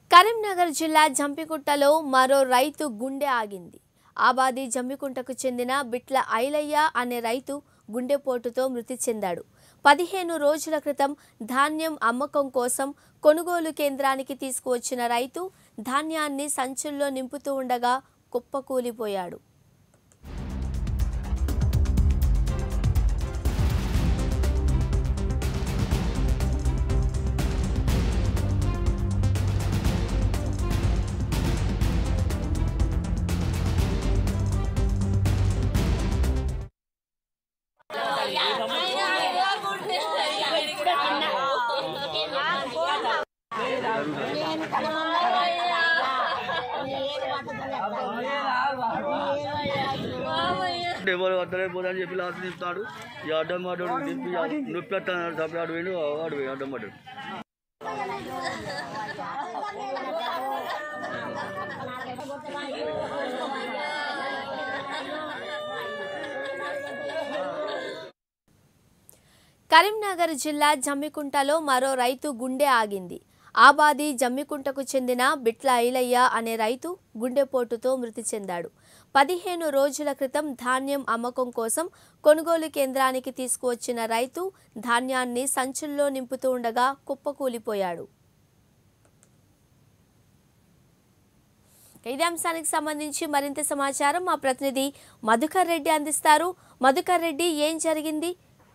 కరీంనగర్ జిల్లా జంపికుంటలో మరో రైతు గుండె ఆగింది ఆబాది జంపికుంటకు చెందిన బిట్ల ఐలయ్య అనే రైతు గుండెపోటుతో మృతి చెందాడు పదిహేను రోజుల క్రితం ధాన్యం అమ్మకం కోసం కొనుగోలు కేంద్రానికి తీసుకువచ్చిన రైతు ధాన్యాన్ని సంచుల్లో నింపుతూ ఉండగా కుప్పకూలిపోయాడు ఎవరు అర్థమైపోదని చెప్పి లాస్ట్ చెప్తాడు ఈ అడ్డం పడ్డాడు చెప్పి నొప్పి వస్తాడు సపరేట్ పోయిండు వాడు పోయి అడ్డం పడ్డాడు కరీంనగర్ జిల్లా జమ్మికుంటలో మరో రైతు గుండె ఆగింది ఆబాది జమ్మికుంటకు చెందిన బిట్ల ఐలయ్య అనే రైతు గుండెపోటుతో మృతి చెందాడు పదిహేను రోజుల క్రితం ధాన్యం అమ్మకం కోసం కొనుగోలు కేంద్రానికి తీసుకువచ్చిన రైతు ధాన్యాన్ని సంచుల్లో నింపుతూ ఉండగా కుప్పకూలిపోయాడు ఇదే అంశానికి సంబంధించి మరింత సమాచారం మా ప్రతినిధి మధుకర్ రెడ్డి అందిస్తారు మధుకర్ రెడ్డి ఏం జరిగింది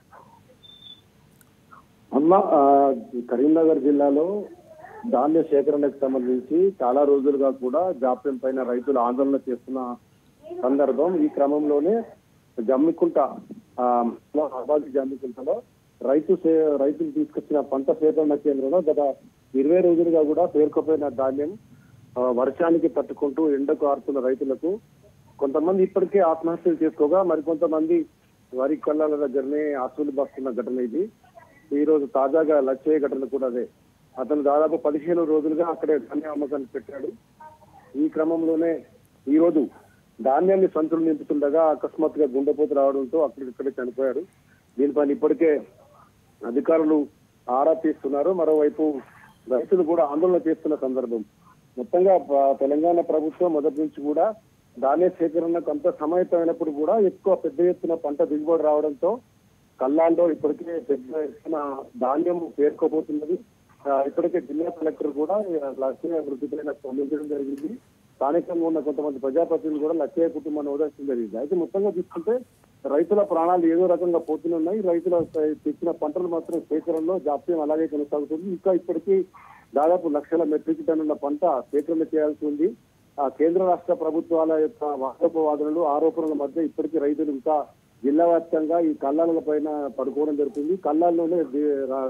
అమ్మ ఆ, కరీంనగర్ జిల్లాలో ధాన్య సేకరణకు సంబంధించి చాలా రోజులుగా కూడా జాప్యం పైన రైతులు ఆందోళన చేస్తున్న సందర్భం ఈ క్రమంలోనే జమ్మికుంట ఆ, అబాది జమ్మికుంటలో రైతు సే- రైతులు తీసుకొచ్చిన పంట సేకరణ కేంద్రంలో గత ఇరవై రోజులుగా కూడా పేర్కొపోయిన ధాన్యం ఆ, వర్షానికి తట్టుకుంటూ ఎండకు ఆరుతున్న రైతులకు కొంతమంది ఇప్పటికే ఆత్మహత్యలు చేసుకోగా మరికొంతమంది వరి కళ్ళల దగ్గరనే ఆస్తులు బస్తున్న ఘటన ఇది ఈ రోజు తాజాగా లచ్చయ్య ఘటన కూడా అదే అతను దాదాపు పదిహేను రోజులుగా అక్కడే ధాన్య అమ్మకాన్ని పెట్టాడు ఈ క్రమంలోనే ఈ రోజు ధాన్యాన్ని సంచులు నింపుతుండగా అకస్మాత్తుగా గుండెపోటు రావడంతో అక్కడిక్కడే చనిపోయాడు దీనిపైన ఇప్పటికే అధికారులు ఆరా తీస్తున్నారు మరోవైపు రైతులు కూడా ఆందోళన చేస్తున్న సందర్భం మొత్తంగా ప- తెలంగాణ ప్రభుత్వం మొదటి నుంచి కూడా ధాన్య సేకరణకు అంత సమాయత్తమైనప్పుడు కూడా ఎక్కువ పెద్ద ఎత్తున పంట దిగుబడి రావడంతో కల్లాల్లో ఇప్పటికే పెద్ద ఎత్తున ధాన్యం పేర్కోబోతున్నది ఆ, ఇప్పటికే జిల్లా కలెక్టర్ కూడా లక్ష్య మృతిపైన స్పందించడం జరిగింది స్థానికంగా ఉన్న కొంతమంది ప్రజాప్రతినిధులు కూడా లక్ష్య కుటుంబాన్ని ఓదార్చడం జరిగింది అయితే మొత్తంగా చూసుకుంటే రైతుల ప్రాణాలు ఏదో రకంగా పోతున్నాయి రైతుల తెచ్చిన పంటలు మాత్రం సేకరణలో జాప్యం అలాగే కొనసాగుతుంది ఇంకా ఇప్పటికీ దాదాపు లక్షల మెట్రిక్ టన్నుల పంట సేకరణ చేయాల్సి ఉంది ఆ కేంద్ర రాష్ట్ర ప్రభుత్వాల యొక్క వాస్తవవాదనలు ఆరోపణల మధ్య ఇప్పటికీ రైతులు ఇంకా జిల్లా వ్యాప్తంగా ఈ కల్లాల పైన పడుకోవడం జరుగుతుంది కల్లాల్లోనే ది- రా-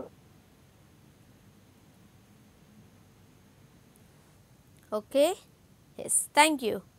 ఓకే ఎస్ థ్యాంక్ యూ